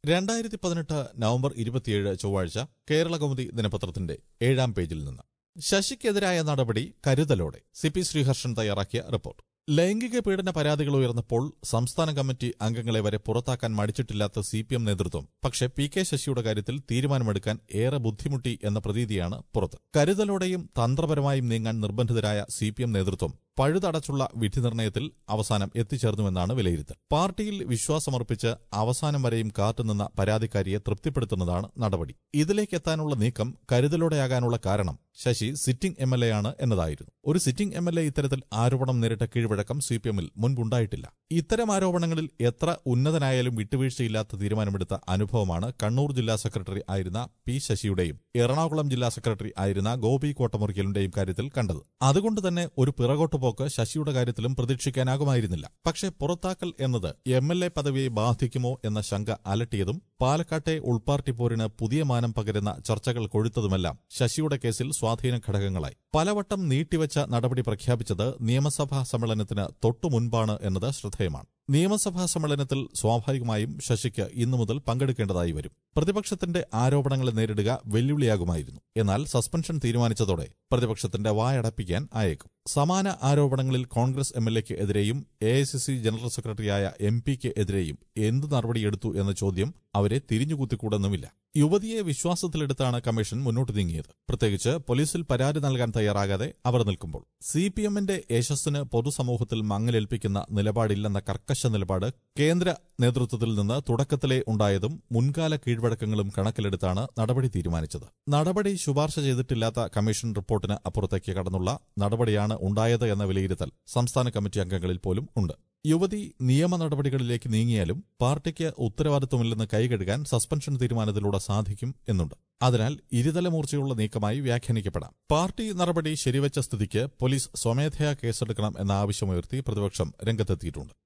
രണ്ടായിരത്തി പതിനെട്ട് നവംബർ ഇരുപത്തിയേഴ് ചൊവ്വാഴ്ച കേരള കൗമുദി ദിനപത്രത്തിന്റെ ഏഴാം പേജിൽ നിന്ന് ശശിക്കെതിരായ നടപടി കരുതലോടെ സി പി ശ്രീഹർഷൻ തയ്യാറാക്കിയ റിപ്പോർട്ട് ലൈംഗിക പീഡന പരാതികൾ ഉയർന്നപ്പോൾ സംസ്ഥാന കമ്മിറ്റി അംഗങ്ങളെ വരെ പുറത്താക്കാൻ മടിച്ചിട്ടില്ലാത്ത സി പി എം നേതൃത്വം പക്ഷേ പി കെ ശശിയുടെ കാര്യത്തിൽ തീരുമാനമെടുക്കാൻ ഏറെ ബുദ്ധിമുട്ടി എന്ന പ്രതീതിയാണ് പുറത്ത് കരുതലോടെയും തന്ത്രപരമായും നീങ്ങാൻ നിർബന്ധിതരായ സി പി എം നേതൃത്വം പഴുതടച്ചുള്ള വിധി നിർണയത്തിൽ അവസാനം എത്തിച്ചേർന്നുവെന്നാണ് വിലയിരുത്തൽ പാർട്ടിയിൽ വിശ്വാസമർപ്പിച്ച് അവസാനം വരെയും കാത്തുനിന്ന പരാതിക്കാരിയെ തൃപ്തിപ്പെടുത്തുന്നതാണ് നടപടി ഇതിലേക്കെത്താനുള്ള നീക്കം കരുതലോടെയാകാനുള്ള കാരണം Sasi sitting M L A ആണ് എന്നതായിരുന്നു ഒരു സിറ്റിംഗ് എം എൽ എ ഇത്തരത്തിൽ ആരോപണം നേരിട്ട കീഴ്വഴക്കം സി പി എമ്മിൽ മുൻപുണ്ടായിട്ടില്ല ഇത്തരം ആരോപണങ്ങളിൽ എത്ര ഉന്നതനായാലും വിട്ടുവീഴ്ചയില്ലാത്ത തീരുമാനമെടുത്ത അനുഭവമാണ് കണ്ണൂർ ജില്ലാ സെക്രട്ടറി ആയിരുന്ന പി ശശിയുടെയും എറണാകുളം ജില്ലാ സെക്രട്ടറി ആയിരുന്ന ഗോപി കോട്ടമുറിക്കലിന്റെയും കാര്യത്തിൽ കണ്ടത് അതുകൊണ്ട് തന്നെ ഒരു പിറകോട്ട് പോക്ക് ശശിയുടെ കാര്യത്തിലും പ്രതീക്ഷിക്കാനാകുമായിരുന്നില്ല പക്ഷേ പുറത്താക്കൽ എന്നത് എം എൽ എ പദവിയെ ബാധിക്കുമോ എന്ന ശങ്ക അലട്ടിയതും പാലക്കാട്ടെ ഉൾപാർട്ടി പോരിന് പുതിയ മാനം പകരുന്ന ചർച്ചകൾ കൊഴുത്തതുമെല്ലാം ശശിയുടെ കേസിൽ സ്വാധീന ഘടകങ്ങളായി പലവട്ടം നീട്ടിവച്ച നടപടി പ്രഖ്യാപിച്ചത് നിയമസഭാ സമ്മേളനത്തിന് തൊട്ടു മുൻപാണ് എന്നത് ശ്രദ്ധേയമാണ് നിയമസഭാ സമ്മേളനത്തിൽ സ്വാഭാവികമായും ശശിക്ക് ഇന്നു മുതൽ പങ്കെടുക്കേണ്ടതായി വരും പ്രതിപക്ഷത്തിന്റെ ആരോപണങ്ങളെ നേരിടുക വെല്ലുവിളിയാകുമായിരുന്നു എന്നാൽ സസ്പെൻഷൻ തീരുമാനിച്ചതോടെ പ്രതിപക്ഷത്തിന്റെ വായടപ്പിക്കാൻ ആയേക്കും സമാന ആരോപണങ്ങളിൽ കോൺഗ്രസ് എം എൽ എക്ക് എതിരെയും A I C C general സെക്രട്ടറിയായ എം പിക്ക് എതിരെയും എന്ത് നടപടിയെടുത്തു എന്ന ചോദ്യം അവരെ തിരിഞ്ഞുകുത്തിക്കൂടുന്നുമില്ല യുവതിയെ വിശ്വാസത്തിലെടുത്താണ് കമ്മീഷൻ മുന്നോട്ട് നീങ്ങിയത് പ്രത്യേകിച്ച് പോലീസിൽ പരാതി നൽകാൻ തയ്യാറാകാതെ അവർ നിൽക്കുമ്പോൾ സി പി എമ്മിന്റെ യശസ്സിന് പൊതുസമൂഹത്തിൽ മങ്ങലേൽപ്പിക്കുന്ന നിലപാടില്ലെന്ന കർക്കശ നിലപാട് കേന്ദ്ര നേതൃത്വത്തിൽ നിന്ന് തുടക്കത്തിലേ ഉണ്ടായതും മുൻകാല കീഴ്വഴക്കങ്ങളും കണക്കിലെടുത്താണ് നടപടി തീരുമാനിച്ചത് നടപടി ശുപാർശ ചെയ്തിട്ടില്ലാത്ത കമ്മീഷൻ റിപ്പോർട്ടിന് അപ്പുറത്തേക്ക് കടന്നുള്ള നടപടിയാണ് ഉണ്ടായത് എന്ന വിലയിരുത്തൽ സംസ്ഥാന കമ്മിറ്റി അംഗങ്ങളിൽ പോലും ഉണ്ട് യുവതി നിയമ നടപടികളിലേക്ക് നീങ്ങിയാലും പാർട്ടിക്ക് ഉത്തരവാദിത്വമില്ലെന്ന് കൈകഴുകാൻ സസ്പെൻഷൻ തീരുമാനത്തിലൂടെ സാധിക്കും എന്നുണ്ട് അതിനാൽ ഇരുതല മൂർച്ചയുള്ള നീക്കമായി വ്യാഖ്യാനിക്കപ്പെടാം പാർട്ടി നടപടി ശരിവച്ച സ്ഥിതിക്ക് പോലീസ് സ്വമേധയാ കേസെടുക്കണം എന്ന ആവശ്യമുയർത്തി പ്രതിപക്ഷം രംഗത്തെത്തിയിട്ടുണ്ട്